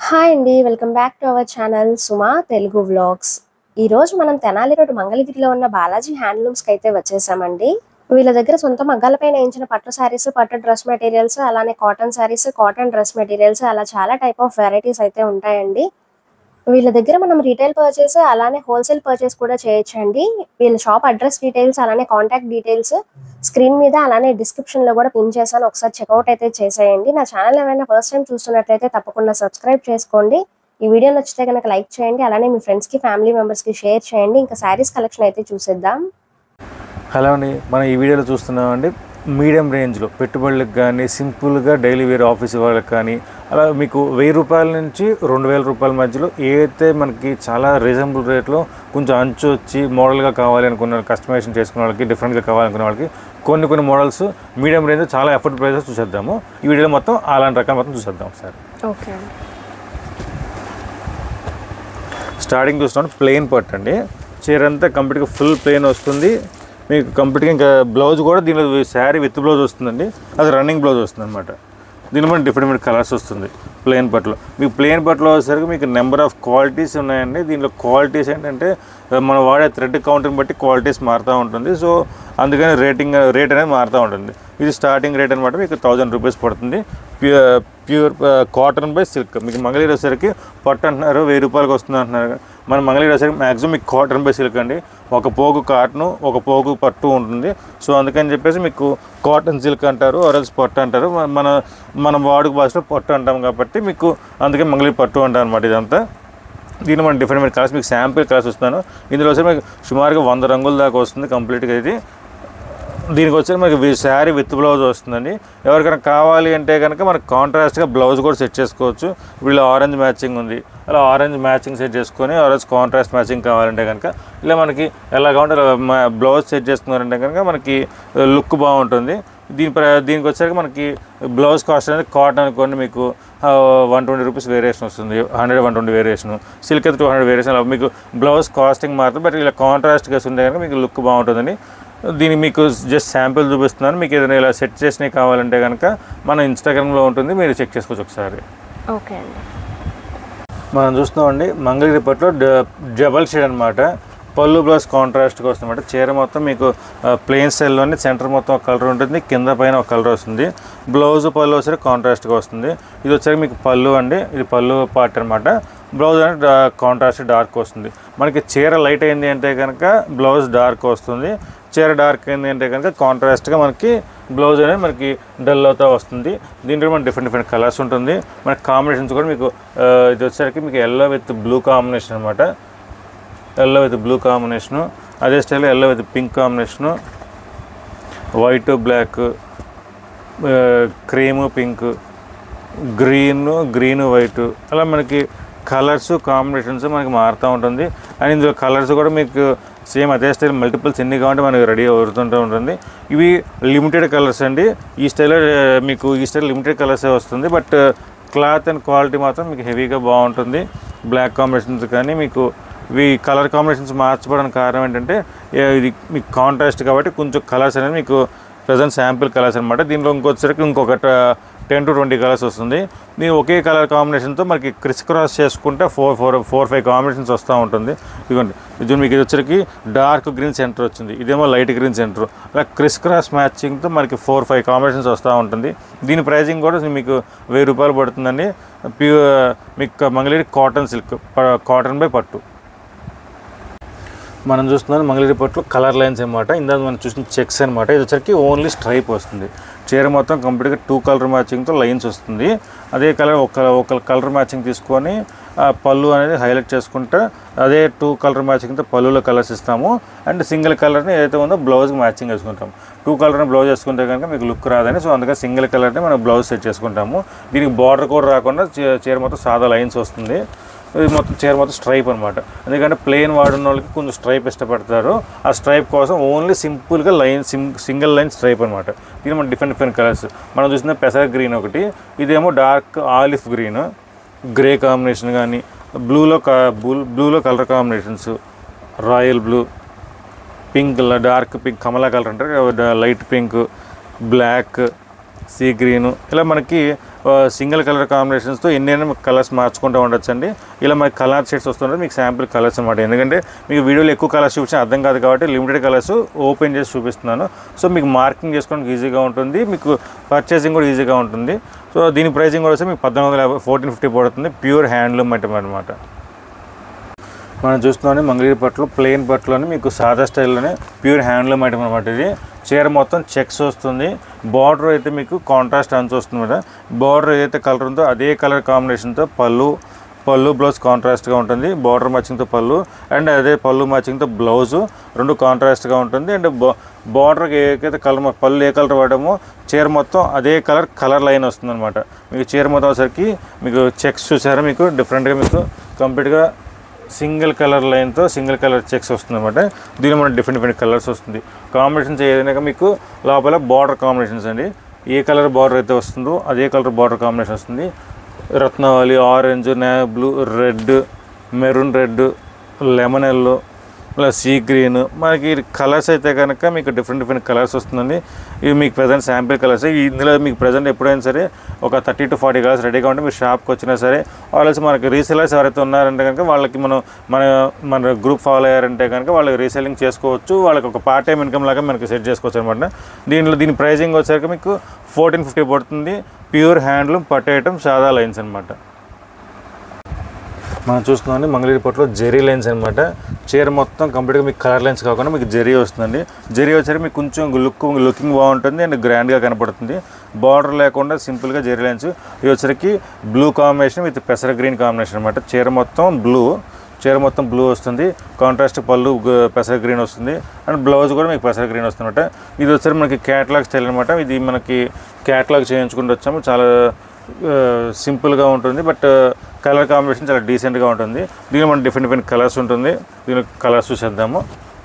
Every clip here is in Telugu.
హాయ్ అండి welcome back to our channel Suma Telugu vlogs ఈరోజు మనం తెనాలి రోడ్ మంగళగిరిలో ఉన్న బాలాజీ హ్యాండ్లూమ్స్కి అయితే వచ్చేసామండి వీళ్ళ దగ్గర సొంత మగ్గాలపైన వేయించిన పట్టు శారీస్ పట్టు డ్రెస్ మెటీరియల్స్ అలానే cotton sarees cotton dress materials అలా చాలా టైప్ ఆఫ్ వెరైటీస్ అయితే ఉంటాయండి వీళ్ళ దగ్గర మనం రీటైల్ పర్చేస్ అలానే హోల్సేల్ పర్చేస్ కూడా చేయొచ్చండి వీళ్ళ షాప్ అడ్రస్ డీటెయిల్స్ అలానే కాంటాక్ట్ డీటెయిల్స్ స్క్రీన్ మీద అలానే డిస్క్రిప్షన్ లో కూడా పిన్ చేశాను ఒకసారి చెక్అవుట్ అయితే చేసేయండి నా ఛానల్ ఏమైనా ఫస్ట్ టైం చూస్తున్నట్లయితే తప్పకుండా సబ్స్క్రైబ్ చేసుకోండి ఈ వీడియో నచ్చితే కనుక లైక్ చేయండి అలానే మీ ఫ్రెండ్స్ కి ఫ్యామిలీ మెంబర్స్ కి షేర్ చేయండి ఇంకా శారీస్ కలెక్షన్ అయితే చూసేద్దాం హలో అండి మనం ఈ వీడియోలో చూస్తున్నామండి మీడియం రేంజ్లో పెట్టుబడులకు కానీ సింపుల్గా డైలీ వేర్ ఆఫీస్ వాళ్ళకి కానీ అలా మీకు వెయ్యి రూపాయల నుంచి రెండు వేల రూపాయల మధ్యలో ఏదైతే మనకి చాలా రీజనబుల్ రేట్లో కొంచెం అంచు వచ్చి మోడల్గా కావాలి అనుకున్న కస్టమైజేషన్ చేసుకున్న వాళ్ళకి డిఫరెంట్గా కావాలనుకున్న వాళ్ళకి కొన్ని కొన్ని మోడల్స్ మీడియం రేంజ్ చాలా ఎఫర్ట్ ప్రైసెస్ చూసేద్దాము ఈ వీడియోలో మొత్తం అలాంటి రకాలు మొత్తం చూసేద్దాం ఒకసారి ఓకే స్టార్టింగ్ చూస్తున్నాం ప్లెయిన్ పట్టు అండి చీర అంతా కంప్లీట్గా ఫుల్ ప్లెయిన్ వస్తుంది మీకు కంప్లీట్గా ఇంకా బ్లౌజ్ కూడా దీనిలో శారీ విత్ బ్లౌజ్ వస్తుందండి అది రన్నింగ్ బ్లౌజ్ వస్తుంది అనమాట దీనిలో మన డిఫరెంట్ డిఫరెంట్ కలర్స్ వస్తుంది ప్లెయిన్ పట్టులో మీకు ప్లెయిన్ పట్టులో వచ్చేసరికి మీకు నెంబర్ ఆఫ్ క్వాలిటీస్ ఉన్నాయండి దీనిలో క్వాలిటీస్ ఏంటంటే మనం వాడే థ్రెడ్ కౌంటర్ని బట్టి క్వాలిటీస్ మారుతూ ఉంటుంది సో అందుకని రేటింగ్ రేట్ అనేది మారుతూ ఉంటుంది ఇది స్టార్టింగ్ రేట్ అనమాట మీకు థౌజండ్ రూపీస్ పడుతుంది pure pure cotton by silk మీకు మంగళగిరి వచ్చేసరికి పట్టు అంటున్నారు వెయ్యి రూపాయలకి వస్తుంది అంటున్నారు మన మంగళగిరి వచ్చేసరికి మ్యాక్సిమం మీకు కాటన్ బై సిల్క్ అండి ఒక పోగు కాటన్ ఒక పోగు పట్టు ఉంటుంది సో అందుకని చెప్పేసి మీకు కాటన్ సిల్క్ అంటారు ఆరల్స్ పట్టు అంటారు మన- మన మనం వాడుక భాషలో పట్టు అంటాం కాబట్టి మీకు అందుకే మంగళగిరి పట్టు అంటాం అనమాట ఇదంతా దీని మనం డిఫరెంట్ డిఫరెంట్ కలర్స్ మీకు శాంపిల్ కలర్స్ వస్తున్నాను ఇందులో వచ్చి మీకు సుమారుగా వంద రంగుల దాకా వస్తుంది కంప్లీట్గా ఇది దీనికి వచ్చి మనకి శారీ విత్ బ్లౌజ్ వస్తుందండి ఎవరికైనా కావాలి అంటే కనుక మనకు కాంట్రాస్ట్గా బ్లౌజ్ కూడా సెట్ చేసుకోవచ్చు వీళ్ళు ఆరెంజ్ మ్యాచింగ్ ఉంది అలా ఆరెంజ్ మ్యాచింగ్ సెట్ చేసుకొని ఆరెంజ్ కాంట్రాస్ట్ మ్యాచింగ్ కావాలంటే కనుక ఇలా మనకి ఎలా కావాలంటే అలా మా- బ్లౌజ్ సెట్ చేసుకున్నారంటే కనుక మనకి లుక్ బాగుంటుంది దీని ప్ర- దీనికి వచ్చాక మనకి బ్లౌజ్ కాస్ట్ అనేది కాటన్ అనుకోండి మీకు వన్ ట్వంటీ రూపీస్ వేరియేషన్ వస్తుంది hundred one twenty variation silk అయితే టూ హండ్రెడ్ వేరియేషన్ అలా మీకు బ్లౌజ్ కాస్టింగ్ మారుతుంది బట్ ఇలా కాంట్రాస్ట్గా ఉంటే కనుక మీకు లుక్ బాగుంటుందండి దీనికి మీకు జస్ట్ శాంపిల్ చూపిస్తున్నాను మీకు ఏదైనా ఇలా సెట్ చేసినవి కావాలంటే కనుక మన ఇన్స్టాగ్రామ్లో ఉంటుంది మీరు చెక్ చేసుకోవచ్చు ఒకసారి ఓకే అండి మనం చూస్తున్నామండి మంగళగిరి పట్టులో డబల్ షేడ్ అనమాట పళ్ళు ప్లస్ కాంట్రాస్ట్గా వస్తుందన్నమాట చీర మొత్తం మీకు ప్లెయిన్ స్టైల్లోని సెంటర్ మొత్తం ఒక కలర్ ఉంటుంది కింద పైన ఒక కలర్ వస్తుంది బ్లౌజ్ పళ్ళు వచ్చేసరికి కాంట్రాస్ట్గా వస్తుంది ఇది వచ్చేసరికి మీకు పళ్ళు అండి ఇది పళ్ళు పార్ట్ అనమాట బ్లౌజ్ అనేది కాంట్రాస్ట్ డార్క్ వస్తుంది మనకి చీర లైట్ అయింది అంటే కనుక బ్లౌజ్ డార్క్ వస్తుంది చీర డార్క్ అయింది అంటే కనుక కాంట్రాస్ట్గా మనకి బ్లౌజ్ అనేది మనకి డల్ అవుతా వస్తుంది దీంట్లో మన డిఫరెంట్ డిఫరెంట్ కలర్స్ ఉంటుంది మన కాంబినేషన్స్ కూడా మీకు ఆ, ఇది వచ్చేసరికి మీకు ఎల్లో విత్ బ్లూ కాంబినేషన్ అనమాట ఎల్లో విత్ బ్లూ కాంబినేషను అదే స్టైల్లో yellow with pink combination white black cream pink green green white అలా మనకి కలర్స్ కాంబినేషన్స్ మనకి మారుతూ ఉంటుంది అండ్ ఇందులో కలర్స్ కూడా మీకు సేమ్ అదే స్టైల్ మల్టిపుల్స్ ఎన్ని కావాలంటే మనకి రెడీ అవుతుంటూ ఉంటుంది ఇవి లిమిటెడ్ కలర్స్ అండి ఈ స్టైల్లో ఆ, మీకు ఈ స్టైల్ లిమిటెడ్ కలర్సే వస్తుంది బట్ క్లాత్ అండ్ క్వాలిటీ మాత్రం మీకు హెవీగా బాగుంటుంది బ్లాక్ కాంబినేషన్స్ కానీ మీకు ఇవి కలర్ కాంబినేషన్స్ మార్చబడడానికి కారణం ఏంటంటే ఏ, ఇది మీకు కాంట్రాస్ట్ కాబట్టి కొంచెం కలర్స్ అనేది మీకు ప్రజెంట్ శాంపిల్ కలర్స్ అనమాట దీనిలో ఇంకొకరికి ఇంకొక టెన్ టు ట్వంటీ కలర్స్ వస్తుంది దీని ఒకే కలర్ కాంబినేషన్తో మనకి క్రిస్ క్రాస్ చేసుకుంటే four four four five combinations వస్తూ ఉంటుంది ఇదిగోండి ఇది మీకు ఇది వచ్చరికి డార్క్ గ్రీన్ సెంటర్ వచ్చింది ఇదేమో లైట్ గ్రీన్ సెంటర్ అలా క్రిస్ క్రాస్ మ్యాచింగ్తో మనకి ఫోర్ ఫైవ్ కాంబినేషన్స్ వస్తూ ఉంటుంది దీని ప్రైజింగ్ కూడా మీకు వెయ్యి రూపాయలు పడుతుందండి ప్యూర్ మీకు Mangalagiri cotton silk cotton by పట్టు మనం చూస్తున్నాం మంగళగిరి పట్టులో కలర్ లైన్స్ అనమాట ఇందాక మనం చూసిన చెక్స్ అనమాట ఇది వచ్చరికి ఓన్లీ స్ట్రైప్ వస్తుంది చీర మొత్తం కంప్లీట్గా టూ కలర్ మ్యాచింగ్తో లైన్స్ వస్తుంది అదే కలర్ ఒక ఒక కలర్ మ్యాచింగ్ తీసుకొని ఆ పళ్ళు అనేది హైలైట్ చేసుకుంటే అదే టూ కలర్ మ్యాచింగ్తో పళ్ళులో కలర్స్ ఇస్తాము అండ్ సింగిల్ కలర్ని ఏదైతే ఉందో బ్లౌజ్కి మ్యాచింగ్ వేసుకుంటాం టూ కలర్ని బ్లౌజ్ వేసుకుంటే కనుక మీకు లుక్ రాదని సో అందుకని సింగిల్ కలర్ని మనం బ్లౌజ్ సెట్ చేసుకుంటాము దీనికి బార్డర్ కూడా రాకుండా చీ- చీర మొత్తం సాదా లైన్స్ వస్తుంది ఇది మొత్తం చీర మొత్తం స్ట్రైప్ అనమాట ఎందుకంటే ప్లెయిన్ వాడిన వాళ్ళకి కొంచెం స్ట్రైప్ ఇష్టపడతారు ఆ స్ట్రైప్ కోసం ఓన్లీ సింపుల్గా లైన్ సింగిల్ లైన్ స్ట్రైప్ అనమాట దీని మన డిఫరెంట్ డిఫరెంట్ కలర్స్ మనం చూసిన పెసర గ్రీన్ ఒకటి ఇదేమో dark olive green grey combination కానీ బ్లూలో బ్లూ బ్లూలో colour combinations royal blue pink dark pink కమలా కలర్ అంటారు light pink black sea green ఇలా మనకి సింగిల్ కలర్ కాంబినేషన్స్తో ఎన్నైనా కలర్స్ మార్చుకుంటూ ఉండొచ్చు అండి ఇలా మనకి కలర్ షేడ్స్ వస్తుంటే మీకు శాంపిల్ కలర్స్ అనమాట ఎందుకంటే మీకు వీడియోలో ఎక్కువ కలర్స్ చూపించిన అర్థం కాదు కాబట్టి లిమిటెడ్ కలర్స్ ఓపెన్ చేసి చూపిస్తున్నాను సో మీకు మార్కింగ్ చేసుకోవడానికి ఈజీగా ఉంటుంది మీకు పర్చేసింగ్ కూడా ఈజీగా ఉంటుంది సో దీని ప్రైసింగ్ కూడా వచ్చి మీకు పద్నాలుగు వందల యాభై ఫోర్టీన్ ఫిఫ్టీ పడుతుంది ప్యూర్ హ్యాండ్లూమ్ ఐటమ్ అనమాట మనం చూస్తున్నాం మంగళగిరి పట్టులో ప్లెయిన్ పట్టులోనే మీకు సాదా స్టైల్లోనే ప్యూర్ హ్యాండ్లూమ్ ఐటమ్ అనమాట ఇది చీర మొత్తం చెక్స్ వస్తుంది బార్డర్ అయితే మీకు కాంట్రాస్ట్ అంచు వస్తుంది అనమాట బార్డర్ ఏదైతే కలర్ ఉందో అదే కలర్ కాంబినేషన్తో పళ్ళు పళ్ళు బ్లౌజ్ కాంట్రాస్ట్గా ఉంటుంది బార్డర్ మ్యాచింగ్తో పళ్ళు అండ్ అదే పళ్ళు మ్యాచింగ్తో బ్లౌజు రెండు కాంట్రాస్ట్గా ఉంటుంది అండ్ బార్డర్కి ఏకైతే కలర్ పళ్ళు ఏ కలర్ వాడమో చీర మొత్తం అదే కలర్ కలర్ లైన్ వస్తుంది అనమాట మీకు చీర మొత్తం వచ్చేసరికి మీకు చెక్స్ చూసారా మీకు డిఫరెంట్గా మీకు కంప్లీట్గా సింగిల్ కలర్ లైన్తో సింగిల్ కలర్ చెక్స్ వస్తుంది అనమాట దీనిలో మన డిఫరెంట్ డిఫరెంట్ కలర్స్ వస్తుంది కాంబినేషన్స్ ఏదైనా మీకు లోపల బార్డర్ కాంబినేషన్స్ అండి ఏ కలర్ బార్డర్ అయితే వస్తుందో అదే కలర్ బార్డర్ కాంబినేషన్ వస్తుంది రత్నవాలి ఆరెంజ్ నే blue red maroon red lemon yellow ఇలా సీ గ్రీన్ మనకి కలర్స్ అయితే కనుక మీకు డిఫరెంట్ డిఫరెంట్ కలర్స్ వస్తుందండి ఇవి మీకు ప్రజెంట్ శాంపిల్ కలర్స్ ఇందులో మీకు ప్రజెంట్ ఎప్పుడైనా సరే ఒక థర్టీ టు ఫార్టీ కలర్స్ రెడీగా ఉంటే మీరు షాప్కి వచ్చినా సరే వాళ్ళకి మనకి రీసెలర్స్ ఎవరైతే ఉన్నారంటే కనుక వాళ్ళకి మనం మన మన గ్రూప్ ఫాలో అయ్యారంటే కనుక వాళ్ళకి రీసెల్లింగ్ చేసుకోవచ్చు వాళ్ళకి ఒక పార్ట్ టైం ఇన్కమ్ లాగా మనకి సెట్ చేసుకోవచ్చు అనమాట దీనిలో దీని ప్రైజింగ్ వచ్చేసరికి మీకు ఫోర్టీన్ ఫిఫ్టీ పడుతుంది ప్యూర్ హ్యాండ్లూమ్ పట్టు ఐటమ్ సాదా లైన్స్ అనమాట మనం చూస్తున్నాం మంగళగిరి పట్టులో జెరీ లైన్స్ అనమాట చీర మొత్తం కంప్లీట్గా మీకు కలర్ లైన్స్ కాకుండా మీకు జెరీ వస్తుందండి జెరీ వచ్చేసరికి మీకు కొంచెం లుక్ లుకింగ్ బాగుంటుంది అండ్ గ్రాండ్గా కనపడుతుంది బార్డర్ లేకుండా సింపుల్గా జెరీ లైన్స్ ఇది వచ్చరికి బ్లూ కాంబినేషన్ విత్ పెసర గ్రీన్ కాంబినేషన్ అనమాట చీర మొత్తం బ్లూ చీర మొత్తం బ్లూ వస్తుంది కాంట్రాస్ట్ పళ్ళు గ- పెసర గ్రీన్ వస్తుంది అండ్ బ్లౌజ్ కూడా మీకు పెసర గ్రీన్ వస్తుంది అనమాట ఇది వచ్చేసరికి మనకి క్యాట్లాగ్ స్టైల్ అనమాట ఇది మనకి క్యాట్లాగ్ చేయించుకుంటూ వచ్చాము చాలా సింపుల్గా ఉంటుంది బట్ కలర్ కాంబినేషన్ చాలా డీసెంట్గా ఉంటుంది దీనిలో మన డిఫరెంట్ డిఫరెంట్ కలర్స్ ఉంటుంది దీని కలర్స్ చూసేద్దాము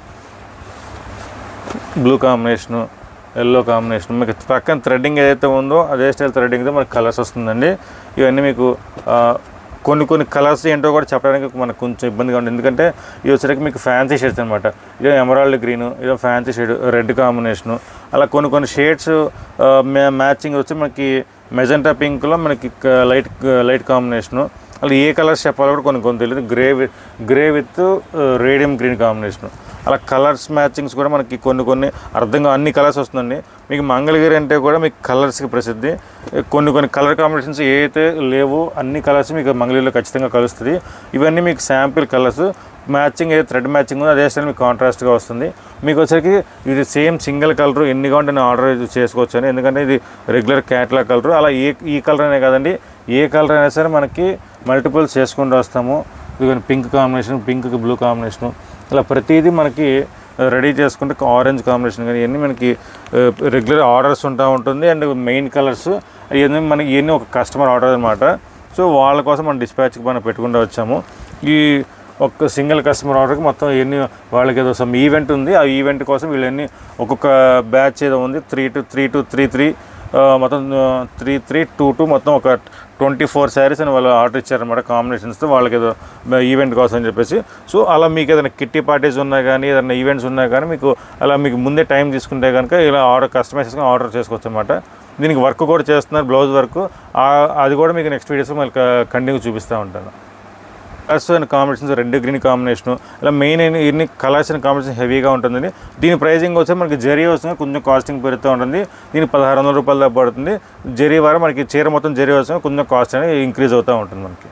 బ్లూ కాంబినేషను ఎల్లో కాంబినేషన్ మీకు పక్కన థ్రెడ్డింగ్ ఏదైతే ఉందో అదే స్టైల్ థ్రెడ్డింగ్తో మనకు కలర్స్ వస్తుందండి ఇవన్నీ మీకు ఆ, కొన్ని కొన్ని కలర్స్ ఏంటో కూడా చెప్పడానికి మనకు కొంచెం ఇబ్బందిగా ఉంటుంది ఎందుకంటే ఇవి వచ్చేసరికి మీకు ఫ్యాన్సీ షేడ్స్ అనమాట ఇదో ఎమరాల్డ్ గ్రీన్ ఇదో ఫ్యాన్సీ షేడ్ రెడ్ కాంబినేషను అలా కొన్ని కొన్ని షేడ్స్ మ్యాచింగ్ వచ్చి మనకి మెజెంటా పింక్లో మనకి క- లైట్ లైట్ కాంబినేషను అలా ఏ కలర్స్ చెప్పాలో కూడా కొన్ని కొన్ని తెలియదు grey with grey with radium green combination అలా కలర్స్ మ్యాచింగ్స్ కూడా మనకి కొన్ని కొన్ని అర్థంగా అన్ని కలర్స్ వస్తుందండి మీకు మంగళగిరి అంటే కూడా మీకు కలర్స్కి ప్రసిద్ధి కొన్ని కొన్ని కలర్ కాంబినేషన్స్ ఏ అయితే లేవో అన్ని కలర్స్ మీకు మంగళగిరిలో ఖచ్చితంగా కలుస్తుంది ఇవన్నీ మీకు శాంపిల్ కలర్స్ మ్యాచింగ్ ఏదో థ్రెడ్ మ్యాచింగ్ ఉందో అదే స్టైల్ మీకు కాంట్రాస్ట్గా వస్తుంది మీకు వచ్చరికి ఇది సేమ్ సింగిల్ కలర్ ఎన్ని కావాలంటే నేను ఆర్డర్ చేసుకోవచ్చు అని ఎందుకంటే ఇది రెగ్యులర్ క్యాట్లాగ్ కలర్ అలా ఏ ఈ కలర్ అనే కదండి ఏ కలర్ అయినా సరే మనకి మల్టిపుల్స్ చేసుకుంటూ వస్తాము ఇది పింక్ కాంబినేషన్ పింక్కి బ్లూ కాంబినేషను ఇలా ప్రతిదీ మనకి రెడీ చేసుకుంటే ఆరెంజ్ కాంబినేషన్ కానీ ఇవన్నీ మనకి రెగ్యులర్ ఆర్డర్స్ ఉంటా ఉంటుంది అండ్ మెయిన్ కలర్స్ ఇవన్నీ మనకి ఇవన్నీ ఒక కస్టమర్ ఆర్డర్ అనమాట సో వాళ్ళ కోసం మనం డిస్పాచ్కి మనం పెట్టుకుంటూ వచ్చాము ఈ ఒక సింగిల్ కస్టమర్ ఆర్డర్కి మొత్తం ఎన్ని వాళ్ళకి ఏదో సమ్ ఈవెంట్ ఉంది ఆ ఈవెంట్ కోసం వీళ్ళన్ని ఒక్కొక్క బ్యాచ్ ఏదో ఉంది three two three two three three మొత్తం త్రీ త్రీ టూ టూ మొత్తం ఒక ట్వంటీ ఫోర్ శారీస్ అని వాళ్ళు ఆర్డర్ ఇచ్చారనమాట కాంబినేషన్స్తో వాళ్ళకి ఏదో ఈవెంట్ కోసం అని చెప్పేసి సో అలా మీకు ఏదైనా కిట్టి పార్టీస్ ఉన్నా కానీ ఏదైనా ఈవెంట్స్ ఉన్నా కానీ మీకు అలా మీకు ముందే టైం తీసుకుంటే కనుక ఇలా ఆర్డర్ కస్టమైజ్ చేసుకొని ఆర్డర్ చేసుకోవచ్చు అనమాట దీనికి వర్క్ కూడా చేస్తున్నారు బ్లౌజ్ వర్క్ అది కూడా మీకు నెక్స్ట్ వీడియోస్ మళ్ళీ కంటిన్యూ చూపిస్తూ ఉంటాను colours and combinations red green combination ఇలా మెయిన్ ఇన్ని కలర్స్ అండ్ కాంబినేషన్ హెవీగా ఉంటుందండి దీని ప్రైజింగ్ వచ్చి మనకి జరీ వస్తుంది కొంచెం కాస్టింగ్ పెరుగుతూ ఉంటుంది దీని పదహారు వందల రూపాయల దాకా పడుతుంది జరీ వారం మనకి చీర మొత్తం జరీ వస్తుంది కొంచెం కాస్ట్ అనేది ఇంక్రీజ్ అవుతూ ఉంటుంది మనకి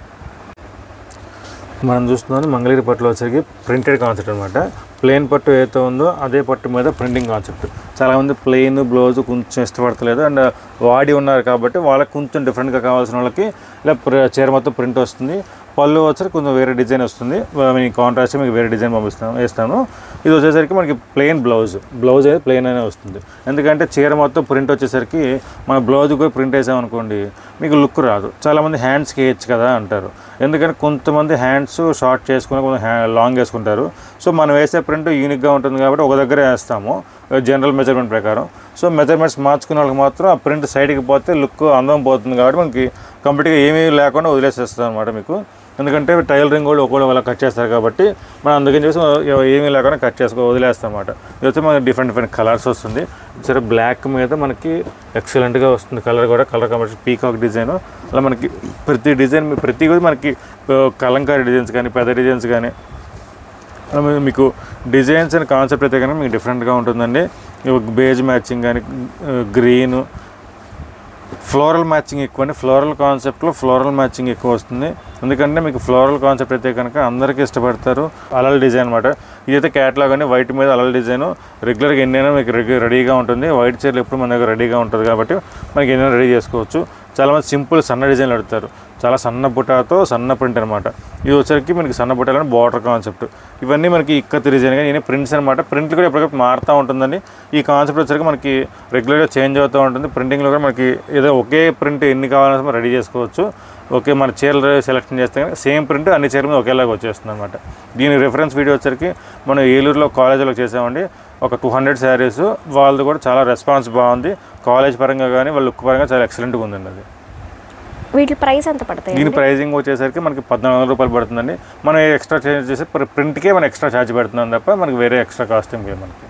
మనం చూస్తున్నాం మంగళగిరి పట్టులో వచ్చేసరికి ప్రింటెడ్ కాన్సెప్ట్ అనమాట ప్లెయిన్ పట్టు ఏదైతే ఉందో అదే పట్టు మీద ప్రింటింగ్ కాన్సెప్ట్ చాలామంది ప్లెయిన్ బ్లౌజ్ కొంచెం ఇష్టపడతలేదు అండ్ వాడి ఉన్నారు కాబట్టి వాళ్ళకి కొంచెం డిఫరెంట్గా కావాల్సిన వాళ్ళకి ఇలా ప్ర- చీర మొత్తం ప్రింట్ వస్తుంది పళ్ళు వచ్చేసరికి కొంచెం వేరే డిజైన్ వస్తుంది మీకు కాంట్రాస్ట్ మీకు వేరే డిజైన్ పంపిస్తాను వేస్తాను ఇది వచ్చేసరికి మనకి ప్లెయిన్ బ్లౌజ్ బ్లౌజ్ అయితే ప్లెయిన్ అనే వస్తుంది ఎందుకంటే చీర మొత్తం ప్రింట్ వచ్చేసరికి మన బ్లౌజ్ కూడా ప్రింట్ వేసామనుకోండి మీకు లుక్ రాదు చాలామంది హ్యాండ్స్కి వేయచ్చు కదా అంటారు ఎందుకంటే కొంతమంది హ్యాండ్స్ షార్ట్ చేసుకుని కొంత హ్యా లాంగ్ వేసుకుంటారు సో మనం వేసే ప్రింట్ యూనిక్గా ఉంటుంది కాబట్టి ఒక దగ్గర వేస్తాము జనరల్ మెజర్మెంట్ ప్రకారం సో మెజర్మెంట్స్ మార్చుకునే వాళ్ళకి మాత్రం ఆ ప్రింట్ సైడ్కి పోతే లుక్ అందం పోతుంది కాబట్టి మనకి కంప్లీట్గా ఏమీ లేకుండా వదిలేసేస్తుంది అనమాట మీకు ఎందుకంటే టైలరింగ్ కూడా ఒక్కొక్క వాళ్ళ కట్ చేస్తారు కాబట్టి మనం అందుకని చూసి ఏమీ లేకుండా కట్ చేసుకో వదిలేస్తాం అనమాట ఇది వచ్చి మనకి డిఫరెంట్ డిఫరెంట్ కలర్స్ వస్తుంది సరే బ్లాక్ మీద మనకి ఎక్సలెంట్గా వస్తుంది కలర్ కూడా కలర్ కాంబినేషన్ పీకాక్ డిజైన్ అలా మనకి ప్రతి డిజైన్ ప్రతి కూడా మనకి ఆ, కలంకారీ డిజైన్స్ కానీ పెద్ద డిజైన్స్ కానీ అలా మీ- మీకు డిజైన్స్ అండ్ కాన్సెప్ట్ అయితే కనుక మీకు డిఫరెంట్గా ఉంటుందండి బేజ్ మ్యాచింగ్ కానీ గ్రీన్ ఫ్లోరల్ మ్యాచింగ్ ఎక్కువ అండి ఫ్లోరల్ కాన్సెప్ట్లో ఫ్లోరల్ మ్యాచింగ్ ఎక్కువ వస్తుంది ఎందుకంటే మీకు ఫ్లోరల్ కాన్సెప్ట్ అయితే కనుక అందరికీ ఇష్టపడతారు అలల్ డిజైన్ అనమాట ఇదైతే క్యాట్లాగ్ అండి వైట్ మీద అలల్ డిజైన్ రెగ్యులర్గా ఎన్నైనా మీకు రెగ్యు- రెడీగా ఉంటుంది వైట్ చీరలు ఎప్పుడు మన దగ్గర రెడీగా ఉంటుంది కాబట్టి మనకి ఎన్నైనా రెడీ చేసుకోవచ్చు చాలామంది సింపుల్ సన్న డిజైన్లు అడుగుతారు చాలా సన్న బుటాతో సన్న ప్రింట్ అనమాట ఇది వచ్చరికి మనకి సన్న బుట్టాలని బార్డర్ కాన్సెప్ట్ ఇవన్నీ మనకి ఇక్కత్ డిజైన్ కానీ ఇవన్నీ ప్రింట్స్ అనమాట ప్రింట్ కూడా ఎప్పటికప్పుడు మారుతూ ఉంటుందండి ఈ కాన్సెప్ట్ వచ్చరికి మనకి రెగ్యులర్గా చేంజ్ అవుతూ ఉంటుంది ప్రింటింగ్లో కూడా మనకి ఏదో ఒకే ప్రింట్ ఎన్ని కావాలని మనం రెడీ చేసుకోవచ్చు ఓకే మన చీరలు సెలెక్షన్ చేస్తే సేమ్ ప్రింట్ అన్ని చీరల మీద ఒకేలాగా వచ్చేస్తుంది అనమాట దీని రిఫరెన్స్ వీడియో వచ్చరికి మనం ఏలూరులో కాలేజీలో చేసామండి ఒక టూ హండ్రెడ్ శారీస్ వాళ్ళది కూడా చాలా రెస్పాన్స్ బాగుంది కాలేజ్ పరంగా కానీ వాళ్ళ లుక్ పరంగా చాలా ఎక్సలెంట్గా ఉందండి అది వీటి ప్రైస్ ఎంత పడతాయి దీని ప్రైజింగ్ వచ్చేసరికి మనకి పద్నాలుగు వందల రూపాయలు పడుతుందండి మనం ఎక్స్ట్రా చార్జ్ చేసి ప్రింట్కే మనం ఎక్స్ట్రా ఛార్జ్ పెడుతున్నాం తప్ప మనకి వేరే ఎక్స్ట్రా కాస్టింగ్ లేదు మనకి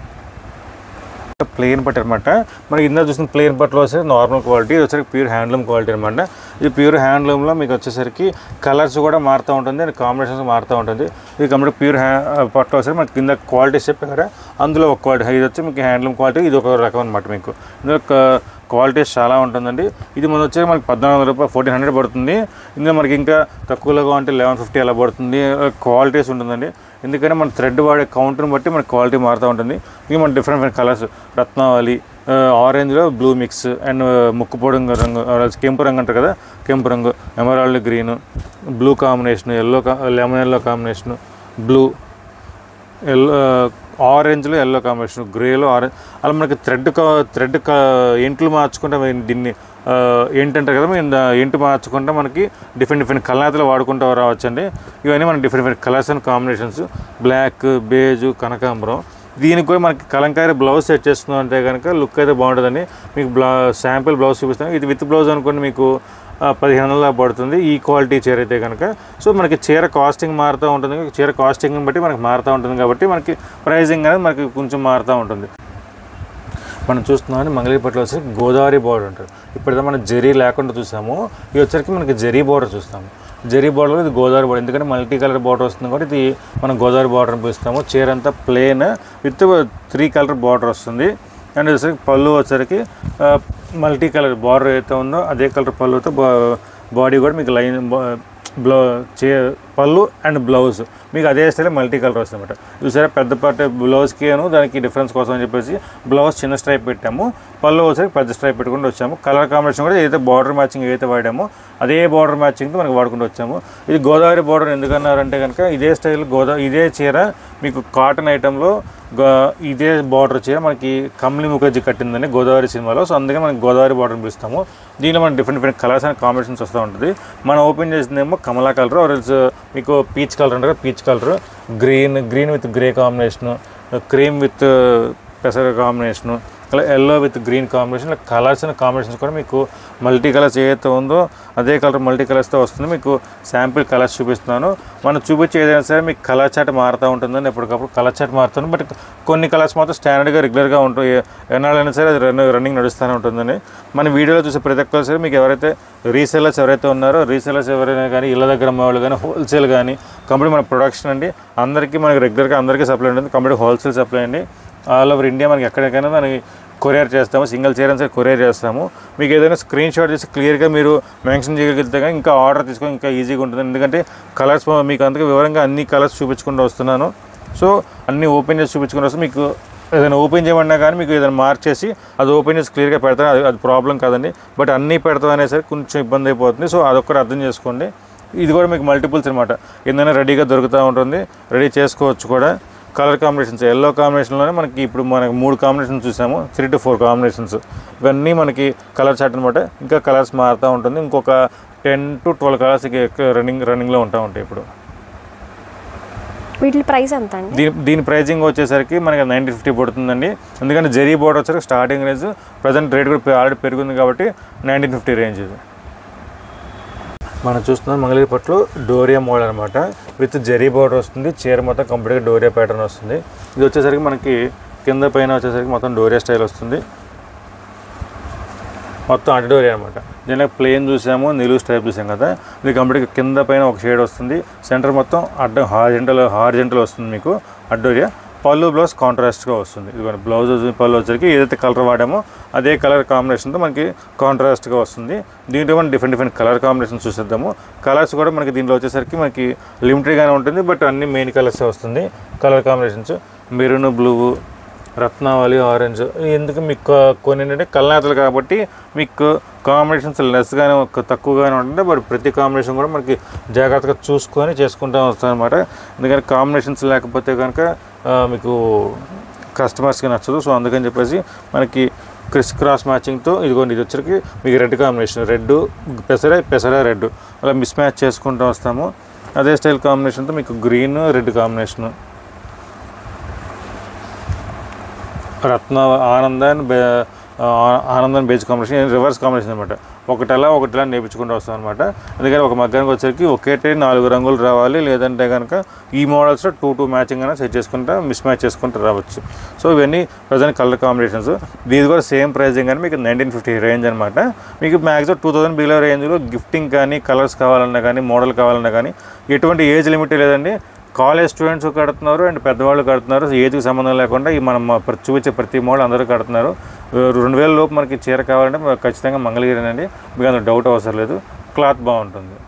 ప్లెయిన్ బట్ అనమాట మనకి ఇందా చూసిన ప్లెయిన్ బట్టలో వచ్చేసి నార్మల్ క్వాలిటీ ఇది వచ్చేసరికి ప్యూర్ హ్యాండ్లూమ్ క్వాలిటీ అనమాట ఇది ప్యూర్ హ్యాండ్లూమ్లో మీకు వచ్చేసరికి కలర్స్ కూడా మారుతూ ఉంటుంది అండ్ కాంబినేషన్స్ మారుతూ ఉంటుంది ఇది కంప్లీట్ ప్యూర్ హ్యా పట్టులో వచ్చేసరికి మనకి కింద క్వాలిటీస్ చెప్పారు కదా అందులో ఒక క్వాలిటీ ఇది వచ్చి మీకు హ్యాండ్లూమ్ క్వాలిటీ ఇది ఒక రకం అనమాట మీకు ఇందులో క్వాలిటీస్ చాలా ఉంటుందండి ఇది మన వచ్చేసి మనకి పద్నాలుగు వందల రూపాయలు ఫోర్టీన్ హండ్రెడ్ పడుతుంది ఇందులో మనకి ఇంకా తక్కువలో అంటే లెవెన్ ఫిఫ్టీ అలా పడుతుంది క్వాలిటీస్ ఉంటుందండి ఎందుకంటే మన థ్రెడ్ వాడే కౌంటర్ని బట్టి మన క్వాలిటీ మారుతూ ఉంటుంది ఇవి మన డిఫరెంట్ డిఫరెంట్ కలర్స్ రత్నావళి ఆరెంజ్లో బ్లూ మిక్స్ అండ్ ముక్కు పొడంగు రంగు or else కెంపు రంగు అంటారు కదా కెంపు రంగు emerald green blue combination yellow lemon yellow combination blue yellow ఆరెంజ్లో ఎల్లో కాంబినేషన్ గ్రేలో ఆరెంజ్ అలా మనకి థ్రెడ్ థ్రెడ్ ఎంట్లు మార్చుకుంటే మరి దీన్ని ఆ, ఏంటంటారు కదా మేము దా- ఎంటు మార్చుకుంటే మనకి డిఫరెంట్ డిఫరెంట్ కలర్లు వాడుకుంటూ రావచ్చండి ఇవన్నీ మనకి different different colours and combinations black beige కనకాంబరం దీనికి కూడా మనకి కలంకారీ బ్లౌజ్ సెట్ చేస్తున్నాం అంటే కనుక లుక్ అయితే బాగుంటుందండి మీకు బ్లా శాంపిల్ బ్లౌజ్ చూపిస్తాం ఇది విత్ బ్లౌజ్ అనుకోండి మీకు ఆ, పదిహేను వందల పడుతుంది ఈ క్వాలిటీ చీర అయితే కనుక సో మనకి చీర కాస్టింగ్ మారుతూ ఉంటుంది చీర కాస్టింగ్ని బట్టి మనకి మారుతూ ఉంటుంది కాబట్టి మనకి ప్రైజింగ్ అనేది మనకి కొంచెం మారుతూ ఉంటుంది మనం చూస్తున్నాం మంగళగిరిపట్లో వచ్చి గోదావరి బార్డర్ ఉంటుంది ఇప్పుడైతే మనం జరీ లేకుండా చూసాము ఇది వచ్చరికి మనకి జరీ బార్డర్ చూస్తాము జరీ బార్డర్లో ఇది గోదావరి బార్డర్ ఎందుకంటే మల్టీ కలర్ బార్డర్ వస్తుంది కాబట్టి ఇది మనం గోదావరి బార్డర్ అని పిలుస్తాము చీర అంతా plain with three colour border వస్తుంది అండ్ వచ్చరికి పళ్ళు వచ్చరికి మల్టీ కలర్ బార్డర్ ఏదైతే ఉందో అదే కలర్ పళ్ళుతో బాడీ కూడా మీకు లైన్ బ్లౌ చే పళ్ళు అండ్ బ్లౌజ్ మీకు అదే స్టైల్ మల్టీ కలర్ వస్తుంది అనమాట చూసారా పెద్ద పార్ట్ బ్లౌజ్కి అను దానికి డిఫరెన్స్ కోసం అని చెప్పేసి బ్లౌజ్ చిన్న స్ట్రైప్ పెట్టాము పళ్ళు వచ్చేసి పెద్ద స్ట్రైప్ పెట్టుకుంటూ వచ్చాము కలర్ కాంబినేషన్ కూడా ఏదైతే బార్డర్ మ్యాచింగ్ ఏదైతే వాడామో అదే బార్డర్ మ్యాచింగ్తో మనకి వాడుకుంటూ వచ్చాము ఇది గోదావరి బార్డర్ ఎందుకన్నారంటే కనుక ఇదే స్టైల్ గోదావరి ఇదే చీర మీకు కాటన్ ఐటెంలో గా- ఇదే బార్డర్ చీర మనకి కమ్లి ముఖర్జీ కట్టిందని గోదావరి సినిమాలో సో అందుకే మనకి గోదావరి బార్డర్ పిలుస్తాము దీనిలో మనకి different different colours and combinations వస్తూ ఉంటుంది మనం ఓపెన్ చేసిందేమో కమలా కలర్ ఆర్ఎల్స్ మీకు పీచ్ కలర్ అంటారు peach colour green green with grey combination cream with పెసర కాంబినేషను అలా yellow with green combination colours and combinations కూడా మీకు మల్టీ కలర్స్ ఏదైతే ఉందో అదే కలర్ మల్టీ కలర్స్తో వస్తుంది మీకు శాంపిల్ కలర్స్ చూపిస్తున్నాను మనం చూపించే ఏదైనా సరే మీకు కలర్ చాట్ మారుతూ ఉంటుందని ఎప్పటికప్పుడు కలర్ చాట్ మారుతుంది బట్ కొన్ని కలర్స్ మాత్రం స్టాండర్డ్గా రెగ్యులర్గా ఉంటాయి ఎన్నాళ్ళైనా సరే అది రన్ రన్నింగ్ నడుస్తూనే ఉంటుందని మన వీడియోలో చూసే ప్రతి ఒక్కరు సరే మీకు ఎవరైతే రీసెలర్స్ ఎవరైతే ఉన్నారో రీసెలర్స్ ఎవరైనా కానీ ఇళ్ళ దగ్గర వాళ్ళు కానీ హోల్సేల్ కానీ కంప్లీట్ మన ప్రొడక్షన్ అండి అందరికీ మనకి రెగ్యులర్గా అందరికీ సప్లై ఉంటుంది కంప్లీట్ హోల్సేల్ సప్లై అండి ఆల్ ఓవర్ ఇండియా మనకి ఎక్కడికైనా మనకి కొరియర్ చేస్తాము సింగిల్ చైర్ అని కొరియర్ చేస్తాము మీకు ఏదైనా స్క్రీన్ షాట్ చేసి క్లియర్గా మీరు మెన్షన్ చేయగలిగితే కానీ ఇంకా ఆర్డర్ తీసుకొని ఇంకా ఈజీగా ఉంటుంది ఎందుకంటే కలర్స్ మీకు అందుకే వివరంగా అన్ని కలర్స్ చూపించుకుంటూ వస్తున్నాను సో అన్ని ఓపెన్ చేసి చూపించుకుంటూ వస్తే మీకు ఏదైనా ఓపెన్ చేయమన్నా కానీ మీకు ఏదైనా మార్క్ చేసి అది ఓపెన్ చేసి క్లియర్గా పెడతాను అది అది ప్రాబ్లం కాదండి బట్ అన్నీ పెడతాం అనేసరికి కొంచెం ఇబ్బంది అయిపోతుంది సో అదొక్కటి అర్థం చేసుకోండి ఇది కూడా మీకు మల్టిపుల్స్ అనమాట ఏదైనా రెడీగా దొరుకుతూ ఉంటుంది రెడీ చేసుకోవచ్చు కూడా కలర్ కాంబినేషన్స్ ఎల్లో కాంబినేషన్లోనే మనకి ఇప్పుడు మనకి మూడు కాంబినేషన్స్ చూసాము త్రీ టు ఫోర్ కాంబినేషన్స్ ఇవన్నీ మనకి కలర్ చార్ట్ అనమాట ఇంకా కలర్స్ మారుతూ ఉంటుంది ఇంకొక ten to twelve colours running రన్నింగ్లో ఉంటా ఉంటాయి ఇప్పుడు వీటి ప్రైస్ ఎంత అండి దీని దీని ప్రైజింగ్ వచ్చేసరికి మనకి నైన్టీ ఫిఫ్టీ పడుతుందండి ఎందుకంటే జరీ బోర్డర్ వచ్చేసరికి స్టార్టింగ్ రేంజ్ ప్రజెంట్ రేట్ కూడా ఆల్రెడీ పెరిగింది కాబట్టి నైన్టీన్ ఫిఫ్టీ రేంజ్ ఇది మనం చూస్తున్నాం మంగళగిరి పట్టులో డోరియా మోడల్ అనమాట విత్ జెరీ బోర్డర్ వస్తుంది చీర మొత్తం కంప్లీట్గా డోరియా ప్యాటర్న్ వస్తుంది ఇది వచ్చేసరికి మనకి కింద పైన వచ్చేసరికి మొత్తం డోరియా స్టైల్ వస్తుంది మొత్తం అడ్డ డోరియా అనమాట దీనిలో ప్లేన్ చూసాము నిలువు స్టైప్ చూసాం కదా ఇది కంప్లీట్గా కింద పైన ఒక షేడ్ వస్తుంది సెంటర్ మొత్తం అడ్డ హార్జెంటల్ హార్జెంటల్ వస్తుంది మీకు అడ్డోరియా పళ్ళు బ్లౌజ్ కాంట్రాస్ట్గా వస్తుంది ఇది బ్లౌజ్ పళ్ళు వచ్చరికి ఏదైతే కలర్ వాడామో అదే కలర్ కాంబినేషన్తో మనకి కాంట్రాస్ట్గా వస్తుంది దీంట్లో మనం డిఫరెంట్ డిఫరెంట్ కలర్ కాంబినేషన్ చూసేద్దాము కలర్స్ కూడా మనకి దీంట్లో వచ్చేసరికి మనకి లిమిటెడ్గానే ఉంటుంది బట్ అన్ని మెయిన్ కలర్స్ వస్తుంది కలర్ కాంబినేషన్స్ మెరూన్ బ్లూ రత్నావళి ఆరెంజ్ ఎందుకు మీకు కొన్ని ఏంటంటే కల్నాతలు కాబట్టి మీకు కాంబినేషన్స్ లెస్గానే ఒక తక్కువగానే ఉంటుంది బట్ ప్రతి కాంబినేషన్ కూడా మనకి జాగ్రత్తగా చూసుకొని చేసుకుంటూ వస్తాం అనమాట ఎందుకంటే కాంబినేషన్స్ లేకపోతే కనుక ఆ, మీకు కస్టమర్స్కి నచ్చదు సో అందుకని చెప్పేసి మనకి క్రిస్ క్రాస్ మ్యాచింగ్తో ఇదిగోండి ఇది వచ్చరికి మీకు రెడ్ కాంబినేషన్ రెడ్ పెసర పెసర రెడ్ అలా మిస్ మ్యాచ్ చేసుకుంటూ వస్తాము అదే స్టైల్ కాంబినేషన్తో మీకు గ్రీన్ రెడ్ కాంబినేషను రత్న ఆనందన్ బే ఆ- ఆనందన్ బేజ్ కాంబినేషన్ రివర్స్ కాంబినేషన్ అనమాట ఒకటలా ఒకటిలా నేర్పించుకుంటూ వస్తాం అనమాట అందుకని ఒక మగ్గానికి వచ్చేసరికి ఒకేటే నాలుగు రంగులు రావాలి లేదంటే కనుక ఈ మోడల్స్లో టూ టూ మ్యాచింగ్ అయినా సెట్ చేసుకుంటా మిస్ మ్యాచ్ చేసుకుంటూ రావచ్చు సో ఇవన్నీ ప్రజెంట్ కలర్ కాంబినేషన్స్ దీని కూడా సేమ్ ప్రైజింగ్ కానీ మీకు నైన్టీన్ ఫిఫ్టీ రేంజ్ అనమాట మీకు మ్యాక్సిమం టూ థౌసండ్ బిలో రేంజ్లో గిఫ్టింగ్ కానీ కలర్స్ కావాలన్నా కానీ మోడల్ కావాలన్నా కానీ ఎటువంటి ఏజ్ లిమిట్ లేదండి కాలేజ్ స్టూడెంట్స్ కడుతున్నారు అండ్ పెద్దవాళ్ళు కడుతున్నారు ఏజ్కి సంబంధం లేకుండా ఈ మనం ప్ర- చూపించే ప్రతి మోడల్ అందరూ కడుతున్నారు రెండు వేల లోపు మనకి చీర కావాలంటే మనకి ఖచ్చితంగా మంగళగిరినండి మీకు అందులో డౌట్ అవసరం లేదు క్లాత్ బాగుంటుంది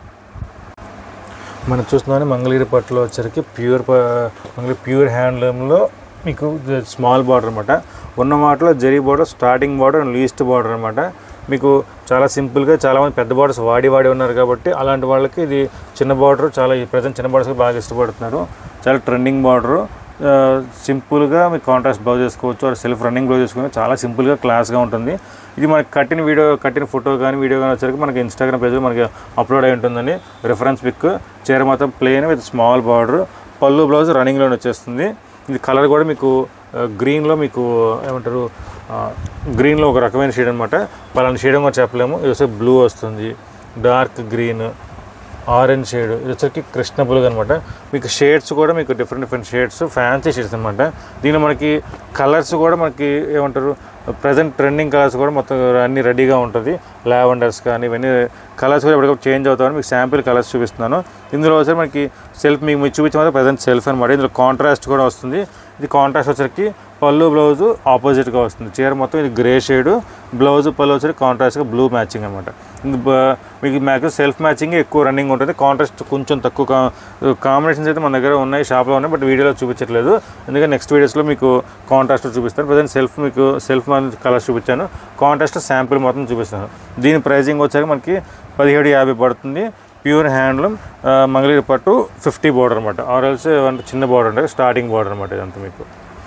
మనం చూస్తున్నాం మంగళగిరి పట్టులో వచ్చరికి ప్యూర్ ప- మంగళగిరి ప్యూర్ హ్యాండ్లూమ్లో మీకు స్మాల్ బార్డర్ అనమాట ఉన్న మాటలో జరీ border starting border and least border అనమాట మీకు చాలా సింపుల్గా చాలామంది పెద్ద బార్డర్స్ వాడి వాడి ఉన్నారు కాబట్టి అలాంటి వాళ్ళకి ఇది చిన్న బార్డర్ చాలా ప్రజెంట్ చిన్న బార్డర్స్ బాగా ఇష్టపడుతున్నారు చాలా ట్రెండింగ్ బార్డరు సింపుల్గా మీకు కాంట్రాస్ట్ బ్లౌజ్ చేసుకోవచ్చు ఆర్ సెల్ఫ్ రన్నింగ్ బ్లౌజ్ చేసుకుని చాలా సింపుల్గా క్లాస్గా ఉంటుంది ఇది మనకి కట్టిన వీడియో కట్టిన ఫోటో కానీ వీడియో కానీ వచ్చరికి మనకి ఇన్స్టాగ్రామ్ పేజ్లో మనకి అప్లోడ్ అయి ఉంటుందండి రిఫరెన్స్ పిక్ చీర మొత్తం ప్లేన్ విత్ స్మాల్ బార్డర్ పళ్ళు బ్లౌజ్ రన్నింగ్లోనే వచ్చేస్తుంది ఇది కలర్ కూడా మీకు గ్రీన్లో మీకు ఏమంటారు గ్రీన్లో ఒక రకమైన షేడ్ అనమాట పలానా షేడ్ కూడా చెప్పలేము ఇది వస్తే బ్లూ వస్తుంది డార్క్ గ్రీన్ ఆరెంజ్ షేడ్ ఇది వచ్చరికి కృష్ణ బులుగు అనమాట మీకు షేడ్స్ కూడా మీకు different different shades fancy shades అనమాట దీనిలో మనకి కలర్స్ కూడా మనకి ఏమంటారు ప్రజెంట్ ట్రెండింగ్ కలర్స్ కూడా మొత్తం అన్ని రెడీగా ఉంటుంది లావెండర్స్ కానీ ఇవన్నీ కలర్స్ కూడా ఎప్పటికప్పుడు చేంజ్ అవుతాయి మీకు శాంపిల్ కలర్స్ చూపిస్తున్నాను ఇందులో వచ్చి మనకి సెల్ఫ్ మీకు మీకు చూపించే ప్రజెంట్ సెల్ఫ్ అనమాట ఇందులో కాంట్రాస్ట్ కూడా వస్తుంది ఇది కాంట్రాస్ట్ వచ్చరికి పళ్ళు బ్లౌజ్ ఆపోజిట్గా వస్తుంది చీర మొత్తం ఇది గ్రే షేడ్ బ్లౌజ్ పళ్ళు వచ్చరికి కాంట్రాస్ట్గా బ్లూ మ్యాచింగ్ అనమాట మీకు మ్యాక్సిమం సెల్ఫ్ మ్యాచింగ్ ఎక్కువ రన్నింగ్ ఉంటుంది కాంట్రాస్ట్ కొంచెం తక్కువ కాంబినేషన్స్ అయితే మన దగ్గర ఉన్నాయి షాప్లో ఉన్నాయి బట్ వీడియోలో చూపించట్లేదు ఎందుకంటే నెక్స్ట్ వీడియోస్లో మీకు కాంట్రాస్ట్ చూపిస్తాను ప్రజెంట్ సెల్ఫ్ మీకు సెల్ఫ్ కలర్స్ చూపించాను కాంట్రాస్ట్ శాంపిల్ మొత్తం చూపిస్తాను దీని ప్రైజింగ్ వచ్చాక మనకి పదిహేడు యాభై పడుతుంది ప్యూర్ హ్యాండ్లూమ్ మంగళగిరి పట్టు ఫిఫ్టీ బార్డర్ అనమాట ఆర్ఎల్స్ అంటే చిన్న బార్డర్ అంటే స్టార్టింగ్ బార్డర్ అనమాట ఇదంతా మీకు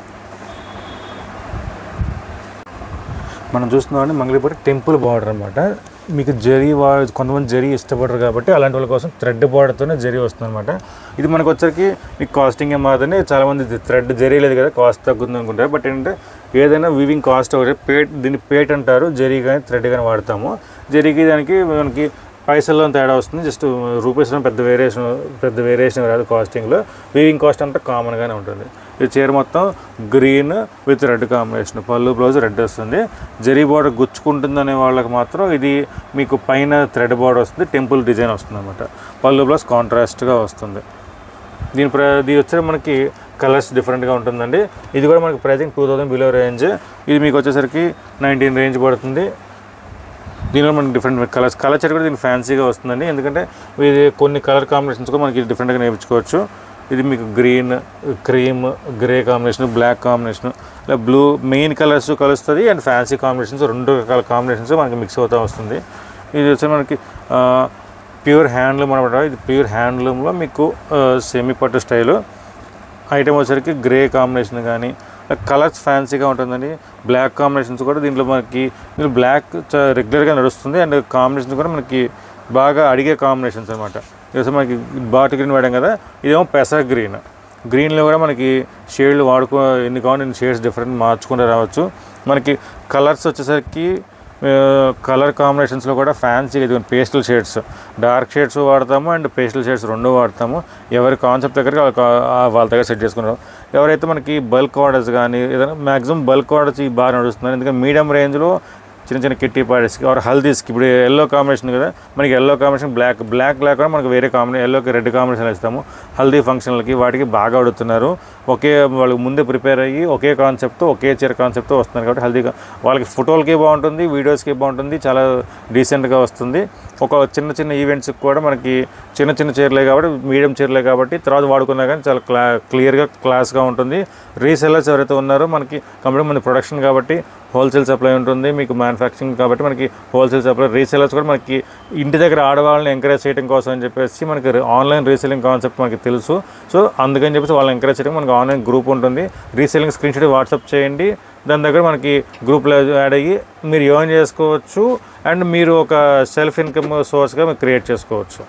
మనం చూస్తున్నామండి మంగళగిరి టెంపుల్ బార్డర్ అనమాట మీకు జరీ వా కొంతమంది జరీ ఇష్టపడరు కాబట్టి అలాంటి వాళ్ళ కోసం థ్రెడ్ బార్డర్తోనే జరీ వస్తుంది అనమాట ఇది మనకు వచ్చరికి మీకు కాస్టింగ్ ఏం మాత్రమే చాలామంది థ్రెడ్ జరీ లేదు కదా కాస్ట్ తగ్గుతుంది అనుకుంటారు బట్ ఏంటంటే ఏదైనా వీవింగ్ కాస్ట్ ఒకటి పేట్ దీన్ని పేట్ అంటారు జరీ కానీ థ్రెడ్ కానీ వాడతాము జరీకి దానికి మనకి పైసల్లో తేడా వస్తుంది జస్ట్ రూపీస్లో పెద్ద వేరియేషన్ పెద్ద వేరియేషన్ రాదు కాస్టింగ్లో వీవింగ్ కాస్ట్ అంతా కామన్గానే ఉంటుంది ఈ చీర మొత్తం గ్రీన్ విత్ రెడ్ కాంబినేషన్ పళ్ళు బ్లౌజ్ రెడ్ వస్తుంది జరీ బార్డర్ గుచ్చుకుంటుందనే వాళ్ళకి మాత్రం ఇది మీకు పైన థ్రెడ్ బార్డర్ వస్తుంది టెంపుల్ డిజైన్ వస్తుంది అనమాట పళ్ళు బ్లౌజ్ కాంట్రాస్ట్గా వస్తుంది దీని ప్ర దీని వచ్చేసరికి మనకి కలర్స్ డిఫరెంట్గా ఉంటుందండి ఇది కూడా మనకి pricing two thousand below range ఇది మీకు వచ్చేసరికి నైన్టీన్ రేంజ్ పడుతుంది దీనిలో మనకి డిఫరెంట్ కలర్స్ కలర్ చెట్ కూడా దీనికి ఫ్యాన్సీగా వస్తుందండి ఎందుకంటే ఇది కొన్ని కలర్ కాంబినేషన్స్ కూడా మనకి డిఫరెంట్గా నేర్చుకోవచ్చు ఇది మీకు green cream grey combination black combination ఇలా బ్లూ మెయిన్ కలర్స్ కలుస్తుంది అండ్ ఫ్యాన్సీ కాంబినేషన్స్ రెండు రకాల కాంబినేషన్స్ మనకి మిక్స్ అవుతూ వస్తుంది ఇది వచ్చి మనకి ప్యూర్ హ్యాండ్లూమ్ అనమాట ఇది ప్యూర్ హ్యాండ్లూమ్లో మీకు సెమీ పట్టు స్టైలు ఐటమ్ వచ్చరికి గ్రే కాంబినేషన్ కానీ కలర్స్ ఫ్యాన్సీగా ఉంటుందండి బ్లాక్ కాంబినేషన్స్ కూడా దీంట్లో మనకి దీంట్లో బ్లాక్ రెగ్యులర్గా నడుస్తుంది అండ్ కాంబినేషన్స్ కూడా మనకి బాగా అడిగే కాంబినేషన్స్ అనమాట ఇది మనకి బాట్ గ్రీన్ వాడాం కదా ఇదేమో పెసర్ గ్రీన్ గ్రీన్లో కూడా మనకి షేడ్లు వాడుకో ఎన్ని కావాలి ఎన్ని షేడ్స్ డిఫరెంట్ మార్చుకుంటూ రావచ్చు మనకి కలర్స్ వచ్చేసరికి కలర్ కాంబినేషన్స్లో కూడా ఫ్యాన్సీ ఇది పేస్టల్ షేడ్స్ డార్క్ షేడ్స్ వాడతాము అండ్ పేస్టల్ షేడ్స్ రెండు వాడతాము ఎవరి కాన్సెప్ట్ దగ్గర వాళ్ళ కా- ఆ వాళ్ళ దగ్గర సెట్ చేసుకున్నారు ఎవరైతే మనకి బల్క్ ఆర్డర్స్ కానీ ఏదైనా మ్యాక్సిమం బల్క్ ఆర్డర్స్ ఈ బాగా నడుస్తున్నారు ఎందుకంటే మీడియం రేంజ్లో చిన్న చిన్న కిట్టి పార్టీస్కి ఆర్ హల్దీస్కి ఇప్పుడు ఎల్లో కాంబినేషన్ కదా మనకి yellow combination black black black కూడా మనకి వేరే కాంబినేషన్ ఎల్లోకి రెడ్ కాంబినేషన్ ఇస్తాము హల్దీ ఫంక్షన్లకి వాటికి బాగా అడుగుతున్నారు ఒకే వాళ్ళకి ముందే ప్రిపేర్ అయ్యి ఒకే కాన్సెప్ట్ ఒకే చీర కాన్సెప్ట్ వస్తున్నారు కాబట్టి హల్దీగా వాళ్ళకి ఫోటోలకి బాగుంటుంది వీడియోస్కి బాగుంటుంది చాలా డీసెంట్గా వస్తుంది ఒక చిన్న చిన్న ఈవెంట్స్కి కూడా మనకి చిన్న చిన్న చీరలే కాబట్టి మీడియం చీరలే కాబట్టి తర్వాత వాడుకున్నా కానీ చాలా క్లా క్లియర్గా క్లాస్గా ఉంటుంది రీసెల్లర్స్ ఎవరైతే ఉన్నారో మనకి కంపెనీ మన ప్రొడక్షన్ కాబట్టి హోల్సేల్ సప్లై ఉంటుంది మీకు మ్యానుఫ్యాక్చరింగ్ కాబట్టి మనకి హోల్సేల్ సప్లై రీసెలర్స్ కూడా మనకి ఇంటి దగ్గర ఆడవాళ్ళని ఎంకరేజ్ చేయడం కోసం అని చెప్పేసి మనకి ఆన్లైన్ రీసెలింగ్ కాన్సెప్ట్ మనకి తెలుసు సో అందుకని చెప్పేసి వాళ్ళని ఎంకరేజ్ చేయడం మనకి ఆన్లైన్ గ్రూప్ ఉంటుంది రీసెలింగ్ స్క్రీన్ షాట్ వాట్సాప్ చేయండి దాని దగ్గర మనకి గ్రూప్లో యాడ్ అయ్యి మీరు ఎర్న్ చేసుకోవచ్చు అండ్ మీరు ఒక సెల్ఫ్ ఇన్కమ్ సోర్స్గా మీరు క్రియేట్ చేసుకోవచ్చు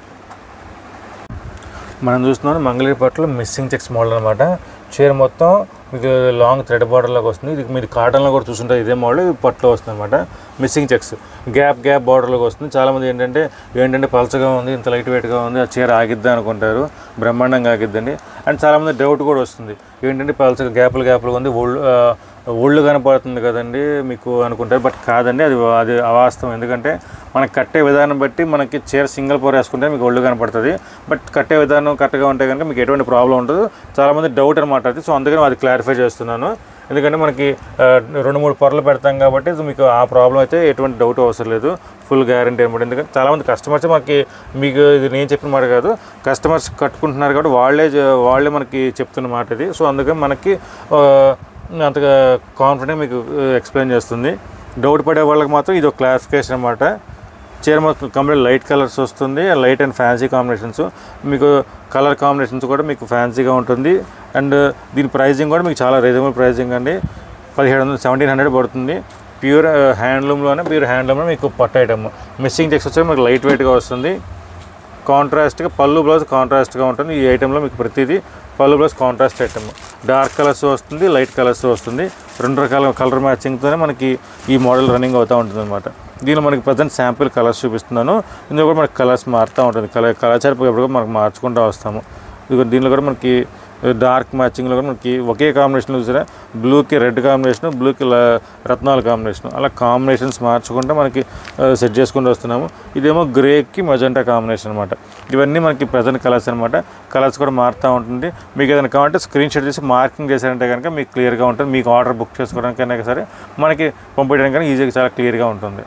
మనం చూస్తున్నాం మంగళగిరి పట్టులో మిస్సింగ్ చెక్స్ మోడల్ అనమాట చీర మొత్తం మీకు లాంగ్ థ్రెడ్ బార్డర్లోకి వస్తుంది ఇది మీరు కాటన్లో కూడా చూస్తుంటే ఇదే మోడల్ ఇది పట్టులో వస్తుంది అనమాట మిస్సింగ్ చెక్స్ గ్యాప్ గ్యాప్ బార్డర్లోకి వస్తుంది చాలామంది ఏంటంటే ఏంటంటే పలచగా ఉంది ఇంత లైట్ వెయిట్గా ఉంది ఆ చీర ఆగిద్దా అనుకుంటారు బ్రహ్మాండంగా ఆగిద్దండి అండ్ చాలామంది డౌట్ కూడా వస్తుంది ఏంటంటే పలచగా గ్యాపులు గ్యాపులు ఉంది ఒళ్ళు ఆ, ఒళ్ళు కనపడుతుంది కదండి మీకు అనుకుంటారు బట్ కాదండి అది అది అవాస్తవం ఎందుకంటే మనకి కట్టే విధానం బట్టి మనకి చీర సింగిల్ పోర్ వేసుకుంటే మీకు ఒళ్ళు కనపడుతుంది బట్ కట్టే విధానం కరెక్ట్గా ఉంటే కనుక మీకు ఎటువంటి ప్రాబ్లం ఉండదు చాలామంది డౌట్ అనమాట అది సో అందుకని అది క్లారిఫై చేస్తున్నాను ఎందుకంటే మనకి ఆ, రెండు మూడు పొరలు పెడతాం కాబట్టి ఇది మీకు ఆ ప్రాబ్లం అయితే ఎటువంటి డౌట్ అవసరం లేదు ఫుల్ గ్యారంటీ అనమాట ఎందుకంటే చాలామంది కస్టమర్స్ మనకి మీకు ఇది నేను చెప్పిన మాట కాదు కస్టమర్స్ కట్టుకుంటున్నారు కాబట్టి వాళ్ళే చే- వాళ్ళే మనకి చెప్తున్న మాట ఇది సో అందుకని మనకి ఆ, అంతగా కాన్ఫిడెంట్ మీకు ఎక్స్ప్లెయిన్ చేస్తుంది డౌట్ పడే వాళ్ళకి మాత్రం ఇది ఒక క్లారిఫికేషన్ అనమాట చీర మొత్తం కంప్లీట్ లైట్ కలర్స్ వస్తుంది లైట్ అండ్ ఫ్యాన్సీ కాంబినేషన్స్ మీకు కలర్ కాంబినేషన్స్ కూడా మీకు ఫ్యాన్సీగా ఉంటుంది అండ్ దీని ప్రైజింగ్ కూడా మీకు చాలా రీజనబుల్ ప్రైజింగ్ అండి పదిహేడు వందలు సెవెంటీన్ హండ్రెడ్ పడుతుంది ప్యూర్ హ్యాండ్లూమ్లోనే ప్యూర్ హ్యాండ్లూమ్లో మీకు పట్టు ఐటమ్ మిస్సింగ్ చెక్స్ వచ్చి మీకు లైట్ వెయిట్గా వస్తుంది కాంట్రాస్ట్గా పళ్ళు బ్లౌజ్ కాంట్రాస్ట్గా ఉంటుంది ఈ ఐటెంలో మీకు ప్రతిదీ పళ్ళు blouse contrast item dark colours వస్తుంది లైట్ కలర్స్ వస్తుంది రెండు రకాల కలర్ మ్యాచింగ్తోనే మనకి ఈ మోడల్ రన్నింగ్ అవుతూ ఉంటుంది అనమాట దీనిలో మనకి ప్రజెంట్ శాంపిల్ కలర్స్ చూపిస్తున్నాను ఇందులో కూడా మనకి కలర్స్ మారుతూ ఉంటుంది కలర్ కలర్ ఎప్పుడు మనకు మార్చుకుంటూ వస్తాము ఇదిగో దీనిలో కూడా మనకి డార్క్ మ్యాచింగ్లో కూడా మనకి ఒకే కాంబినేషన్ చూసారా బ్లూకి రెడ్ కాంబినేషన్ బ్లూకి ల- రత్నాల కాంబినేషన్ అలా కాంబినేషన్స్ మార్చుకుంటే మనకి సెట్ చేసుకుంటూ వస్తున్నాము ఇదేమో గ్రేకి మజెంటా కాంబినేషన్ అనమాట ఇవన్నీ మనకి ప్రజెంట్ కలర్స్ అనమాట కలర్స్ కూడా మారుతూ ఉంటుంది మీకు ఏదైనా కావాలంటే స్క్రీన్ షాట్ చేసి మార్కింగ్ చేశారంటే కనుక మీకు క్లియర్గా ఉంటుంది మీకు ఆర్డర్ బుక్ చేసుకోవడానికైనా సరే మనకి పంపించడానికి ఈజీగా చాలా క్లియర్గా ఉంటుంది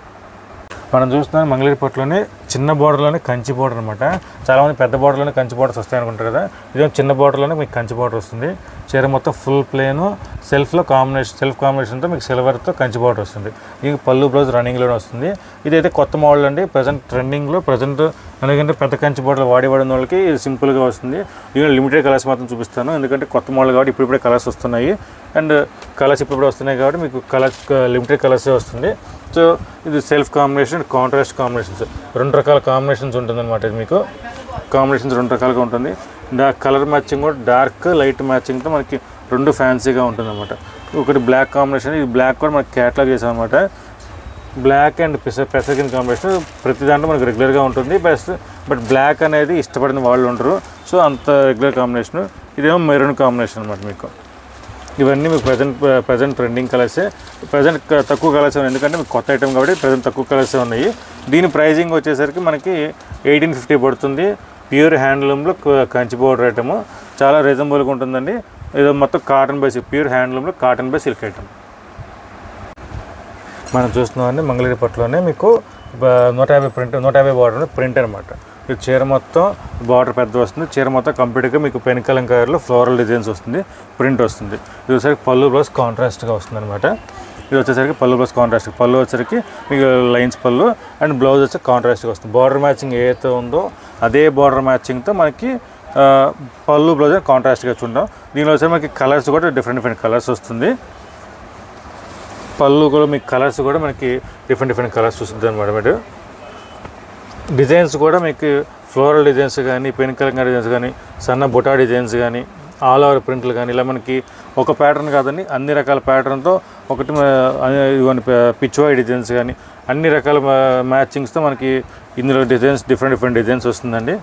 మనం చూస్తున్నాం మంగళగిరి పట్టులోనే చిన్న బోర్డర్లోనే కంచి బోర్డర్ అనమాట చాలామంది పెద్ద బోర్డర్లోనే కంచి బోర్డర్స్ వస్తాయి అనుకుంటారు కదా ఇదేమో చిన్న బోర్డర్లోనే మీకు కంచి బోర్డర్ వస్తుంది చీర మొత్తం ఫుల్ ప్లేన్ సెల్ఫ్లో కాంబినేషన్ సెల్ఫ్ కాంబినేషన్తో మీకు సిల్వర్తో కంచి బోర్డర్ వస్తుంది ఇది పళ్ళు బ్లౌజ్ రన్నింగ్లోనే వస్తుంది ఇదైతే కొత్త మోడల్ అండి ప్రజెంట్ ట్రెండింగ్లో ప్రజెంట్ ఎందుకంటే పెద్ద కంచి బోర్డర్ వాడి వాడిన వాళ్ళకి ఇది సింపుల్గా వస్తుంది దీనిలో లిమిటెడ్ కలర్స్ మాత్రం చూపిస్తాను ఎందుకంటే కొత్త మోడల్ కాబట్టి ఇప్పుడిప్పుడే కలర్స్ వస్తున్నాయి అండ్ కలర్స్ ఇప్పుడు వస్తున్నాయి కాబట్టి మీకు కలర్స్ లిమిటెడ్ కలర్సే వస్తుంది సో ఇది సెల్ఫ్ కాంబినేషన్ కాంట్రాస్ట్ కాంబినేషన్స్ రెండు రకాల కాంబినేషన్స్ ఉంటుందన్నమాట ఇది మీకు కాంబినేషన్స్ రెండు రకాలుగా ఉంటుంది డా కలర్ మ్యాచింగ్ కూడా డార్క్ లైట్ మ్యాచింగ్తో మనకి రెండు ఫ్యాన్సీగా ఉంటుందన్నమాట ఒకటి బ్లాక్ కాంబినేషన్ ఇది బ్లాక్ కూడా మనకి క్యాట్లాగ్ చేసాం అనమాట బ్లాక్ అండ్ పెస పెసగిన్ కాంబినేషన్ ప్రతి దాంట్లో మనకు రెగ్యులర్గా ఉంటుంది బెస్ట్ బట్ బ్లాక్ అనేది ఇష్టపడిన వాళ్ళు ఉండరు సో అంత రెగ్యులర్ కాంబినేషన్ ఇదేమో మెరూన్ కాంబినేషన్ అనమాట మీకు ఇవన్నీ మీకు ప్రజెంట్ ప్రజెంట్ ట్రెండింగ్ కలర్సే ప్రజెంట్ తక్కువ కలర్స్ ఉన్నాయి ఎందుకంటే మీకు కొత్త ఐటమ్ కాబట్టి ప్రజెంట్ తక్కువ కలర్సే ఉన్నాయి దీని ప్రైజింగ్ వచ్చేసరికి మనకి ఎయిటీన్ ఫిఫ్టీ పడుతుంది ప్యూర్ హ్యాండ్లూమ్లో కంచి పౌడర్ ఐటమ్ చాలా రీజనబుల్గా ఉంటుందండి ఇది మొత్తం కాటన్ బై సిల్క్ ప్యూర్ హ్యాండ్లూమ్లో కాటన్ బై సిల్క్ ఐటమ్ మనం చూస్తున్నామండి మంగళగిరి పట్టులోనే మీకు బ- నూట యాభై ప్రింట్ నూట యాభై బార్డర్ ప్రింట్ అనమాట ఇది చీర మొత్తం బార్డర్ పెద్ద వస్తుంది చీర మొత్తం కంప్లీట్గా మీకు పెన్ కలంకాయలో ఫ్లోరల్ డిజైన్స్ వస్తుంది ప్రింట్ వస్తుంది ఇది వచ్చేసరికి పళ్ళు బ్లౌజ్ కాంట్రాస్ట్గా వస్తుంది అనమాట ఇది వచ్చేసరికి పళ్ళు బ్లౌజ్ కాంట్రాస్ట్ పళ్ళు వచ్చేసరికి మీకు లైన్స్ పళ్ళు అండ్ బ్లౌజ్ వచ్చి కాంట్రాస్ట్గా వస్తుంది బార్డర్ మ్యాచింగ్ ఏదైతే ఉందో అదే బార్డర్ మ్యాచింగ్తో మనకి ఆ, పళ్ళు బ్లౌజ్ కాంట్రాస్ట్గా చూద్దాం దీనిలో వచ్చి మనకి కలర్స్ కూడా డిఫరెంట్ డిఫరెంట్ కలర్స్ వస్తుంది పళ్ళు కూడా మీకు కలర్స్ కూడా మనకి డిఫరెంట్ డిఫరెంట్ కలర్స్ చూస్తుంది అనమాట మీరు డిజైన్స్ కూడా మీకు ఫ్లోరల్ డిజైన్స్ కానీ పెన్ కలంగా డిజైన్స్ కానీ సన్న బుటా డిజైన్స్ కానీ ఆల్ ఓవర్ ప్రింట్లు కానీ ఇలా మనకి ఒక ప్యాటర్న్ కాదండి అన్ని రకాల ప్యాటర్న్తో ఒకటి ఇవన్నీ పిచ్ వై డిజైన్స్ కానీ అన్ని రకాల మ్యాచింగ్స్తో మనకి ఇందులో డిజైన్స్ డిఫరెంట్ డిఫరెంట్ డిజైన్స్ వస్తుందండి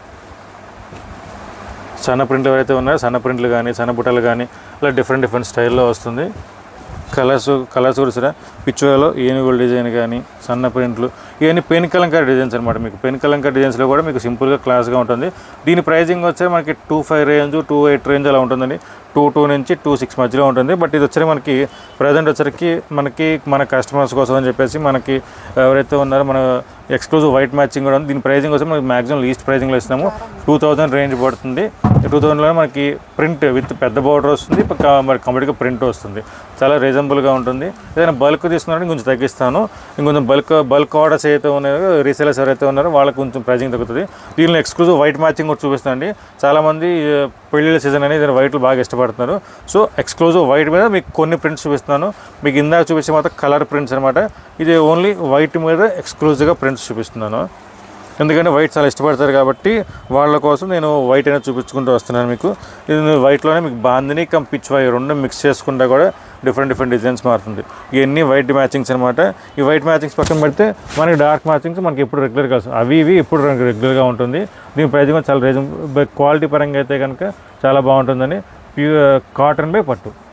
సన్న ప్రింట్లు ఎవరైతే ఉన్నారో సన్న ప్రింట్లు కానీ సన్న బుట్టలు కానీ అలా డిఫరెంట్ డిఫరెంట్ స్టైల్లో వస్తుంది కలర్స్ కలర్స్ కూడా సరే పిచ్చువలో ఏనుగుల డిజైన్ కానీ సన్న ప్రింట్లు ఇవన్నీ పెన్ కలంకారీ డిజైన్స్ అనమాట మీకు పెన్ కలంకారీ డిజైన్స్లో కూడా మీకు సింపుల్గా క్లాస్గా ఉంటుంది దీని ప్రైజింగ్ వచ్చే మనకి two five range two eight range అలా ఉంటుందండి టూ టూ నుంచి టూ సిక్స్ మధ్యలో ఉంటుంది బట్ ఇది వచ్చరికి మనకి ప్రజెంట్ వచ్చరికి మనకి మన కస్టమర్స్ కోసం అని చెప్పేసి మనకి ఎవరైతే ఉన్నారో మన ఎక్స్క్లూజివ్ వైట్ మ్యాచింగ్ కూడా ఉంది దీని ప్రైజింగ్ వచ్చి మనకి మాక్సిమం లీస్ట్ ప్రైజింగ్లో ఇస్తున్నాము టూ థౌజండ్ రేంజ్ పడుతుంది టూ థౌజండ్లో మనకి ప్రింట్ విత్ పెద్ద బార్డర్ వస్తుంది పక్క- మరి కంప్లీట్గా ప్రింట్ వస్తుంది చాలా రీజనబుల్గా ఉంటుంది ఏదైనా బల్క్ తీసుకున్నారంటే కొంచెం తగ్గిస్తాను ఇంకొంచెం బల్క్ బల్క్ ఆర్డర్స్ ఏదైతే ఉన్నాయో రీసేలర్స్ ఎవరైతే ఉన్నారో వాళ్ళకి కొంచెం ప్రైజింగ్ తగ్గుతుంది దీనిలో ఎక్స్క్లూజివ్ వైట్ మ్యాచింగ్ కూడా చూపిస్తానండి చాలామంది ఆ, పెళ్ళిళ్ళ సీజన్ అనేది వైట్లు బాగా ఇష్టపడుతున్నారు సో ఎక్స్క్లూజివ్ వైట్ మీద మీకు కొన్ని ప్రింట్స్ చూపిస్తున్నాను మీకు ఇందాక చూపించే మాత్రం కలర్ ప్రింట్స్ అనమాట ఇది ఓన్లీ వైట్ మీద ఎక్స్క్లూజివ్గా ప్రింట్స్ చూపిస్తున్నాను ఎందుకంటే వైట్ చాలా ఇష్టపడతారు కాబట్టి వాళ్ళ కోసం నేను వైట్ అనేది చూపించుకుంటూ వస్తున్నాను మీకు ఇది వైట్లోనే మీకు బాందిని కమ్ పిచ్ వై రెండు మిక్స్ చేసుకుంటా కూడా డిఫరెంట్ డిఫరెంట్ డిజైన్స్ మారుతుంది ఇవన్నీ వైట్ మ్యాచింగ్స్ అనమాట ఈ వైట్ మ్యాచింగ్స్ పక్కన పెడితే మనకి డార్క్ మ్యాచింగ్స్ మనకి ఎప్పుడు రెగ్యులర్గా వస్తుంది అవి ఇవి ఇప్పుడు రెగ్యులర్గా ఉంటుంది దీని ప్రైజింగ్ కూడా చాలా రీజన్ క్వాలిటీ పరంగా అయితే కనుక చాలా బాగుంటుందని ప్యూర్ కాటన్ బై పట్టు